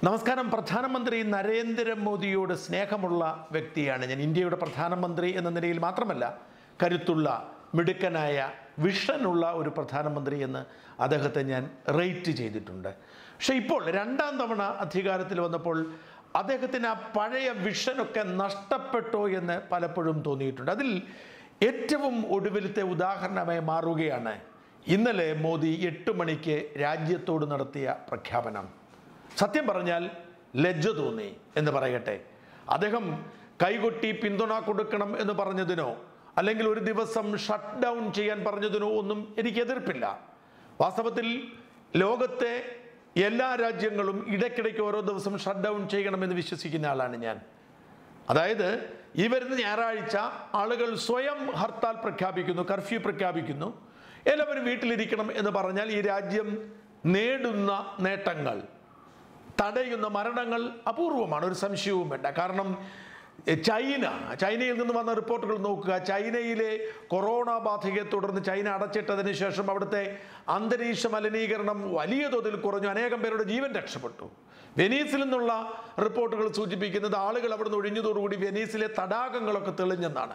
നമസ്കാരം പ്രധാനമന്ത്രി നരേന്ദ്രമോദിയോട് സ്നേഹമുള്ള വ്യക്തിയാണ് ഞാൻ ഇന്ത്യയുടെ പ്രധാനമന്ത്രി എന്ന നിലയിൽ മാത്രമല്ല കരുത്തുള്ള മിടുക്കനായ വിഷനുള്ള ഒരു പ്രധാനമന്ത്രി എന്ന് അദ്ദേഹത്തെ ഞാൻ റേറ്റ് ചെയ്തിട്ടുണ്ട് പക്ഷേ ഇപ്പോൾ രണ്ടാം തവണ അധികാരത്തിൽ വന്നപ്പോൾ അദ്ദേഹത്തിന് ആ പഴയ വിഷനൊക്കെ നഷ്ടപ്പെട്ടോ എന്ന് പലപ്പോഴും തോന്നിയിട്ടുണ്ട് അതിൽ ഏറ്റവും ഒടുവിലത്തെ ഉദാഹരണമായി മാറുകയാണ് ഇന്നലെ മോദി എട്ട് മണിക്ക് രാജ്യത്തോട് നടത്തിയ പ്രഖ്യാപനം സത്യം പറഞ്ഞാൽ ലജ്ജ തോന്നി എന്ന് പറയട്ടെ അദ്ദേഹം കൈകൊട്ടി പിന്തുണ കൊടുക്കണം എന്ന് പറഞ്ഞതിനോ അല്ലെങ്കിൽ ഒരു ദിവസം ഷട്ട് ഡൗൺ ചെയ്യാൻ പറഞ്ഞതിനോ ഒന്നും എനിക്ക് എതിർപ്പില്ല വാസ്തവത്തിൽ ലോകത്തെ എല്ലാ രാജ്യങ്ങളും ഇടയ്ക്കിടയ്ക്ക് ഓരോ ദിവസം ഷട്ട് ഡൗൺ ചെയ്യണമെന്ന് വിശ്വസിക്കുന്ന ആളാണ് ഞാൻ അതായത് ഈ വരുന്ന ഞായറാഴ്ച ആളുകൾ സ്വയം ഹർത്താൽ പ്രഖ്യാപിക്കുന്നു കർഫ്യൂ പ്രഖ്യാപിക്കുന്നു എല്ലാവരും വീട്ടിലിരിക്കണം എന്ന് പറഞ്ഞാൽ ഈ രാജ്യം നേടുന്ന നേട്ടങ്ങൾ തടയുന്ന മരണങ്ങൾ അപൂർവമാണ് ഒരു സംശയവും വേണ്ട കാരണം എ, ചൈന ചൈനയിൽ നിന്ന് വന്ന റിപ്പോർട്ടുകൾ നോക്കുക ചൈനയിലെ കൊറോണ ബാധയെ തുടർന്ന് ചൈന അടച്ചിട്ടതിന് ശേഷം അവിടുത്തെ അന്തരീക്ഷ മലിനീകരണം വലിയ തോതിൽ കുറഞ്ഞു അനേകം പേരുടെ ജീവൻ രക്ഷപ്പെട്ടു വെനീസിൽ നിന്നുള്ള റിപ്പോർട്ടുകൾ സൂചിപ്പിക്കുന്നത് ആളുകൾ അവിടുന്ന് ഒഴിഞ്ഞതോടുകൂടി വെനീസിലെ തടാകങ്ങളൊക്കെ തെളിഞ്ഞെന്നാണ്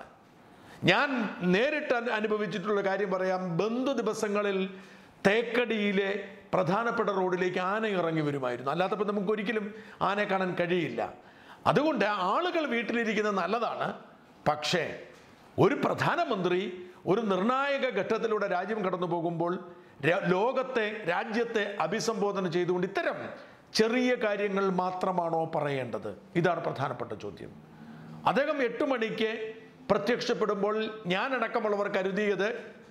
ഞാൻ നേരിട്ട് അനു- അനുഭവിച്ചിട്ടുള്ള കാര്യം പറയാം ബന്ധു ദിവസങ്ങളിൽ തേക്കടിയിലെ പ്രധാനപ്പെട്ട റോഡിലേക്ക് ആന ഇറങ്ങി വരുമായിരുന്നു അല്ലാത്തപ്പോൾ നമുക്ക് ഒരിക്കലും ആനയെ കാണാൻ കഴിയില്ല അതുകൊണ്ട് ആളുകൾ വീട്ടിലിരിക്കുന്നത് നല്ലതാണ് പക്ഷേ ഒരു പ്രധാനമന്ത്രി ഒരു നിർണായക ഘട്ടത്തിലൂടെ രാജ്യം കടന്നു പോകുമ്പോൾ ര- ലോകത്തെ രാജ്യത്തെ അഭിസംബോധന ചെയ്തുകൊണ്ട് ഇത്തരം ചെറിയ കാര്യങ്ങൾ മാത്രമാണോ പറയേണ്ടത് ഇതാണ് പ്രധാനപ്പെട്ട ചോദ്യം അദ്ദേഹം എട്ട് മണിക്ക് പ്രത്യക്ഷപ്പെടുമ്പോൾ ഞാനടക്കമുള്ളവർ കരുതിയത്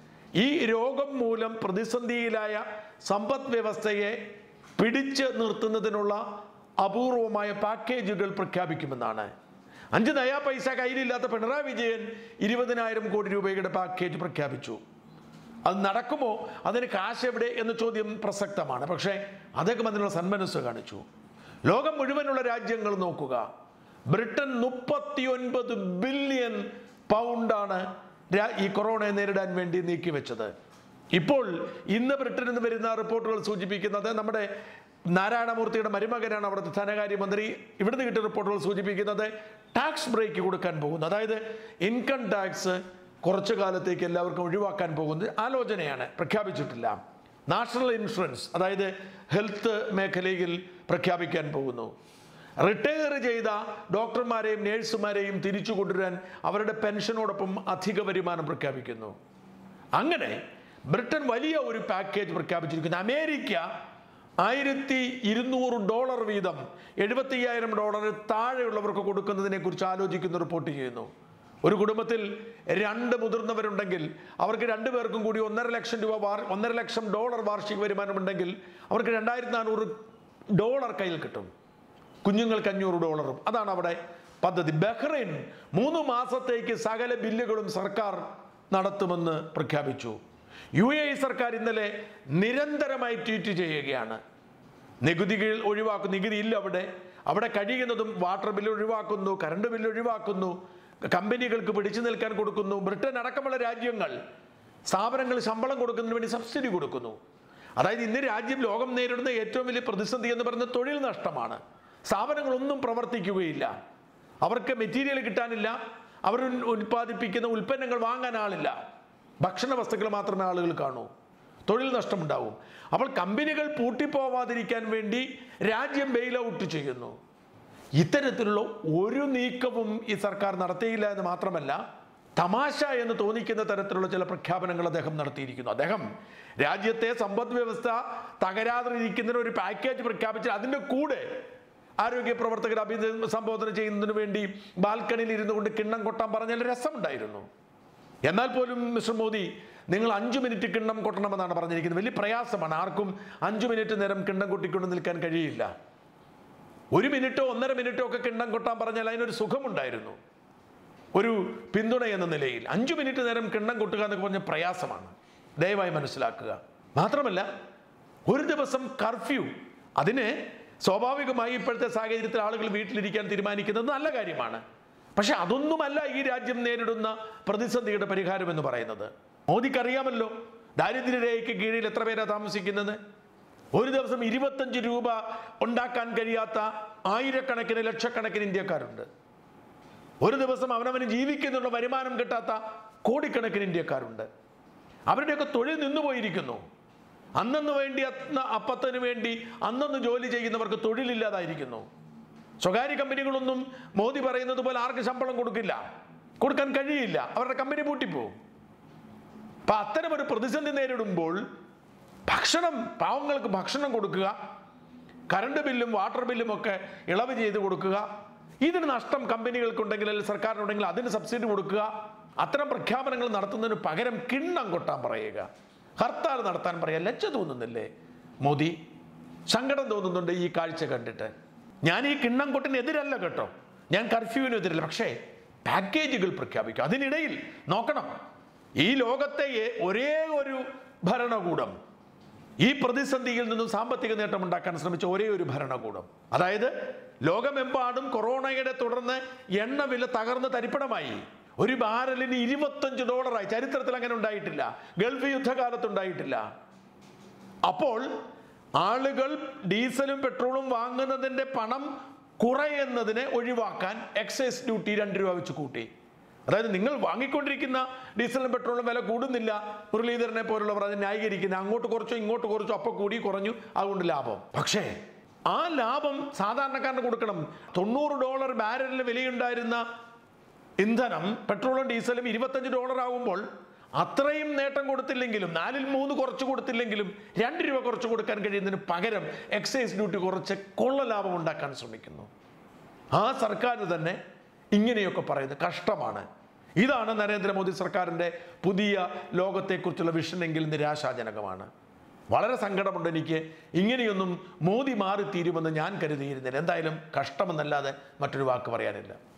ഈ രോഗം മൂലം പ്രതിസന്ധിയിലായ സമ്പദ് വ്യവസ്ഥയെ പിടിച്ച് നിർത്തുന്നതിനുള്ള അപൂർവമായ പാക്കേജുകൾ പ്രഖ്യാപിക്കുമെന്നാണ് അഞ്ച് നയാ പൈസ കയ്യിലില്ലാത്ത പിണറായി വിജയൻ ഇരുപതിനായിരം കോടി രൂപയുടെ പാക്കേജ് പ്രഖ്യാപിച്ചു അത് നടക്കുമോ അതിന് കാശ് എവിടെ എന്ന ചോദ്യം പ്രസക്തമാണ് പക്ഷേ അദ്ദേഹം അതിനുള്ള സന്മനസ് കാണിച്ചു ലോകം മുഴുവനുള്ള രാജ്യങ്ങൾ നോക്കുക ബ്രിട്ടൻ മുപ്പത്തിയൊൻപത് ബില്യൺ പൗണ്ടാണ് രാ- ഈ കൊറോണയെ നേരിടാൻ വേണ്ടി നീക്കിവെച്ചത് ഇപ്പോൾ ഇന്ന് ബ്രിട്ടനിൽ നിന്ന് വരുന്ന റിപ്പോർട്ടുകൾ സൂചിപ്പിക്കുന്നത് നമ്മുടെ നാരായണമൂർത്തിയുടെ മരുമകനാണ് അവിടുത്തെ ധനകാര്യമന്ത്രി ഇവിടുന്ന് കിട്ടിയ റിപ്പോർട്ടുകൾ സൂചിപ്പിക്കുന്നത് ടാക്സ് ബ്രേക്ക് കൊടുക്കാൻ പോകുന്നു അതായത് ഇൻകം ടാക്സ് കുറച്ചു കാലത്തേക്ക് എല്ലാവർക്കും ഒഴിവാക്കാൻ പോകുന്നത് ആലോചനയാണ് പ്രഖ്യാപിച്ചിട്ടില്ല നാഷണൽ ഇൻഷുറൻസ് അതായത് ഹെൽത്ത് മേഖലയിൽ പ്രഖ്യാപിക്കാൻ പോകുന്നു റിട്ടയർ ചെയ്ത ഡോക്ടർമാരെയും നേഴ്സുമാരെയും തിരിച്ചു കൊണ്ടുവരാൻ അവരുടെ പെൻഷനോടൊപ്പം അധിക വരുമാനം പ്രഖ്യാപിക്കുന്നു അങ്ങനെ ബ്രിട്ടൻ വലിയ ഒരു പാക്കേജ് പ്രഖ്യാപിച്ചിരിക്കുന്നു അമേരിക്ക ആയിരത്തി ഇരുന്നൂറ് ഡോളർ വീതം എഴുപത്തി അയ്യായിരം ഡോളർ താഴെയുള്ളവർക്ക് കൊടുക്കുന്നതിനെ കുറിച്ച് ആലോചിക്കുന്ന റിപ്പോർട്ട് ചെയ്യുന്നു ഒരു കുടുംബത്തിൽ രണ്ട് മുതിർന്നവരുണ്ടെങ്കിൽ അവർക്ക് രണ്ടു പേർക്കും കൂടി ഒന്നര ലക്ഷം രൂപ വാർ ഒന്നര ലക്ഷം ഡോളർ വാർഷിക വരുമാനമുണ്ടെങ്കിൽ അവർക്ക് രണ്ടായിരത്തി നാനൂറ് ഡോളർ കയ്യിൽ കിട്ടും കുഞ്ഞുങ്ങൾക്ക് അഞ്ഞൂറ് ഡോളറും അതാണ് അവിടെ പദ്ധതി ബഹ്റൈൻ മൂന്ന് മാസത്തേക്ക് സകല ബില്ലുകളും സർക്കാർ നടത്തുമെന്ന് പ്രഖ്യാപിച്ചു യു എ സർക്കാർ ഇന്നലെ നിരന്തരമായി ട്വീറ്റ് ചെയ്യുകയാണ് നികുതികൾ ഒഴിവാക്കുന്നു നികുതി ഇല്ല അവിടെ അവിടെ കഴിയുന്നതും വാട്ടർ ബില്ല് ഒഴിവാക്കുന്നു കറണ്ട് ബില്ല് ഒഴിവാക്കുന്നു കമ്പനികൾക്ക് പിടിച്ചു നിൽക്കാൻ കൊടുക്കുന്നു ബ്രിട്ടൻ അടക്കമുള്ള രാജ്യങ്ങൾ സ്ഥാപനങ്ങൾ ശമ്പളം കൊടുക്കുന്നതിന് വേണ്ടി സബ്സിഡി കൊടുക്കുന്നു അതായത് ഇന്ന് രാജ്യം ലോകം നേരിടുന്ന ഏറ്റവും വലിയ പ്രതിസന്ധി എന്ന് പറയുന്നത് തൊഴിൽ നഷ്ടമാണ് സ്ഥാപനങ്ങളൊന്നും പ്രവർത്തിക്കുകയില്ല അവർക്ക് മെറ്റീരിയൽ കിട്ടാനില്ല അവർ ഉൻ- ഉൽപ്പാദിപ്പിക്കുന്ന ഉൽപ്പന്നങ്ങൾ വാങ്ങാൻ ആളില്ല ഭക്ഷണ വസ്തുക്കൾ മാത്രമേ ആളുകൾ കാണൂ തൊഴിൽ നഷ്ടമുണ്ടാവും അപ്പോൾ കമ്പനികൾ പൂട്ടിപ്പോവാതിരിക്കാൻ വേണ്ടി രാജ്യം ബെയിൽ ഔട്ട് ചെയ്യുന്നു ഇത്തരത്തിലുള്ള ഒരു നീക്കവും ഈ സർക്കാർ നടത്തിയില്ല എന്ന് മാത്രമല്ല തമാശ എന്ന് തോന്നിക്കുന്ന തരത്തിലുള്ള ചില പ്രഖ്യാപനങ്ങൾ അദ്ദേഹം നടത്തിയിരിക്കുന്നു അദ്ദേഹം രാജ്യത്തെ സമ്പദ് വ്യവസ്ഥ തകരാതിരിക്കുന്നതിന് ഒരു പാക്കേജ് പ്രഖ്യാപിച്ച് അതിൻ്റെ കൂടെ ആരോഗ്യ പ്രവർത്തകർ അഭിസംബോധന ചെയ്യുന്നതിന് വേണ്ടി ബാൽക്കണിയിൽ ഇരുന്നു കൊണ്ട് കിണ്ണം കൊട്ടാൻ പറഞ്ഞാൽ രസമുണ്ടായിരുന്നു എന്നാൽ പോലും മിസ്റ്റർ മോദി നിങ്ങൾ അഞ്ചു മിനിറ്റ് കിണ്ണം കൊട്ടണമെന്നാണ് പറഞ്ഞിരിക്കുന്നത് വലിയ പ്രയാസമാണ് ആർക്കും അഞ്ചു മിനിറ്റ് നേരം കിണ്ണം കൊട്ടിക്കൊണ്ട് നിൽക്കാൻ കഴിയില്ല ഒരു മിനിറ്റോ ഒന്നര മിനിറ്റോ ഒക്കെ കിണ്ണം കൊട്ടാൻ പറഞ്ഞാൽ അതിനൊരു സുഖമുണ്ടായിരുന്നു ഒരു പിന്തുണ എന്ന നിലയിൽ അഞ്ചു മിനിറ്റ് നേരം കിണ്ണം കൊട്ടുക എന്നൊക്കെ പറഞ്ഞ പ്രയാസമാണ് ദയവായി മനസ്സിലാക്കുക മാത്രമല്ല ഒരു ദിവസം കർഫ്യൂ അതിന് സ്വാഭാവികമായി ഇപ്പോഴത്തെ സാഹചര്യത്തിൽ ആളുകൾ വീട്ടിലിരിക്കാൻ തീരുമാനിക്കുന്നത് നല്ല കാര്യമാണ് പക്ഷെ അതൊന്നുമല്ല ഈ രാജ്യം നേരിടുന്ന പ്രതിസന്ധിയുടെ പരിഹാരം എന്ന് പറയുന്നത് മോദിക്കറിയാമല്ലോ ദാരിദ്ര്യരേഖയ്ക്ക് കീഴിൽ എത്ര പേരാ താമസിക്കുന്നത് ഒരു ദിവസം ഇരുപത്തഞ്ച് രൂപ ഉണ്ടാക്കാൻ കഴിയാത്ത ആയിരക്കണക്കിന് ലക്ഷക്കണക്കിന് ഇന്ത്യക്കാരുണ്ട് ഒരു ദിവസം അവനവന് ജീവിക്കുന്നുള്ള വരുമാനം കിട്ടാത്ത കോടിക്കണക്കിന് ഇന്ത്യക്കാരുണ്ട് അവരുടെയൊക്കെ തൊഴിൽ നിന്നുപോയിരിക്കുന്നു അന്നന്ന് വേണ്ടി അന്ന് അപ്പത്തിന് വേണ്ടി അന്നന്ന് ജോലി ചെയ്യുന്നവർക്ക് തൊഴിലില്ലാതായിരിക്കുന്നു സ്വകാര്യ കമ്പനികളൊന്നും മോദി പറയുന്നത് പോലെ ആർക്ക് ശമ്പളം കൊടുക്കില്ല കൊടുക്കാൻ കഴിയില്ല അവരുടെ കമ്പനി പൂട്ടിപ്പോവും അപ്പൊ അത്തരം ഒരു പ്രതിസന്ധി നേരിടുമ്പോൾ ഭക്ഷണം പാവങ്ങൾക്ക് ഭക്ഷണം കൊടുക്കുക കറണ്ട് ബില്ലും വാട്ടർ ബില്ലും ഒക്കെ ഇളവ് ചെയ്ത് കൊടുക്കുക ഇതിന് നഷ്ടം കമ്പനികൾക്കുണ്ടെങ്കിൽ അല്ലെങ്കിൽ സർക്കാരിനുണ്ടെങ്കിൽ അതിന് സബ്സിഡി കൊടുക്കുക അത്തരം പ്രഖ്യാപനങ്ങൾ നടത്തുന്നതിന് പകരം കിണ്ണം കൊട്ടാൻ പറയുക ഹർത്താൽ നടത്താൻ പറയുക ലജ്ജ തോന്നുന്നില്ലേ മോദി സങ്കടം തോന്നുന്നുണ്ട് ഈ കാഴ്ച കണ്ടിട്ട് ഞാൻ ഈ കിണ്ണം കൊട്ടിനെതിരല്ല കേട്ടോ ഞാൻ കർഫ്യൂവിനെതിരല്ല പക്ഷേ പാക്കേജുകൾ പ്രഖ്യാപിക്കും അതിനിടയിൽ നോക്കണം ഈ ലോകത്തെ ഏ- ഒരേ ഒരു ഭരണകൂടം ഈ പ്രതിസന്ധിയിൽ നിന്നും സാമ്പത്തിക നേട്ടം ഉണ്ടാക്കാൻ ശ്രമിച്ച ഒരേ ഒരു ഭരണകൂടം അതായത് ലോകമെമ്പാടും കൊറോണയുടെ തുടർന്ന് എണ്ണ വില തകർന്ന് തരിപ്പണമായി ഒരു ബാരലിന് ഇരുപത്തഞ്ച് ഡോളറായി ചരിത്രത്തിൽ അങ്ങനെ ഉണ്ടായിട്ടില്ല ഗൾഫ് യുദ്ധകാലത്ത് ഉണ്ടായിട്ടില്ല അപ്പോൾ ആളുകൾ ഡീസലും പെട്രോളും വാങ്ങുന്നതിന്റെ പണം കുറയുന്നതിനെ ഒഴിവാക്കാൻ എക്സൈസ് ഡ്യൂട്ടി രണ്ട് രൂപ വെച്ച് കൂട്ടി അതായത് നിങ്ങൾ വാങ്ങിക്കൊണ്ടിരിക്കുന്ന ഡീസലും പെട്രോളും വില കൂടുന്നില്ല മുരളീധരനെ പോലുള്ളവർ അത് ന്യായീകരിക്കുന്ന അങ്ങോട്ട് കുറച്ചോ ഇങ്ങോട്ട് കുറച്ചോ അപ്പൊ കൂടി കുറഞ്ഞു അതുകൊണ്ട് ലാഭം പക്ഷേ ആ ലാഭം സാധാരണക്കാരന് കൊടുക്കണം തൊണ്ണൂറ് ഡോളർ ബാരലിന് വിലയുണ്ടായിരുന്ന ഇന്ധനം പെട്രോളും ഡീസലും ഇരുപത്തഞ്ച് ഡോളർ ആകുമ്പോൾ അത്രയും നേട്ടം കൊടുത്തില്ലെങ്കിലും നാലിൽ മൂന്ന് കുറച്ച് കൊടുത്തില്ലെങ്കിലും രണ്ട് രൂപ കുറച്ച് കൊടുക്കാൻ കഴിയുന്നതിന് പകരം എക്സൈസ് ഡ്യൂട്ടി കുറച്ച് കൊള്ള ലാഭം ഉണ്ടാക്കാൻ ശ്രമിക്കുന്നു ആ സർക്കാർ തന്നെ ഇങ്ങനെയൊക്കെ പറയുന്നത് കഷ്ടമാണ് ഇതാണ് നരേന്ദ്രമോദി സർക്കാരിൻ്റെ പുതിയ ലോകത്തെക്കുറിച്ചുള്ള വിഷൻ എങ്കിൽ നിരാശാജനകമാണ് വളരെ സങ്കടമുണ്ട് എനിക്ക് ഇങ്ങനെയൊന്നും മോദി മാറി തീരുമെന്ന് ഞാൻ കരുതിയിരുന്നില്ല എന്തായാലും കഷ്ടമെന്നല്ലാതെ മറ്റൊരു വാക്ക് പറയാനില്ല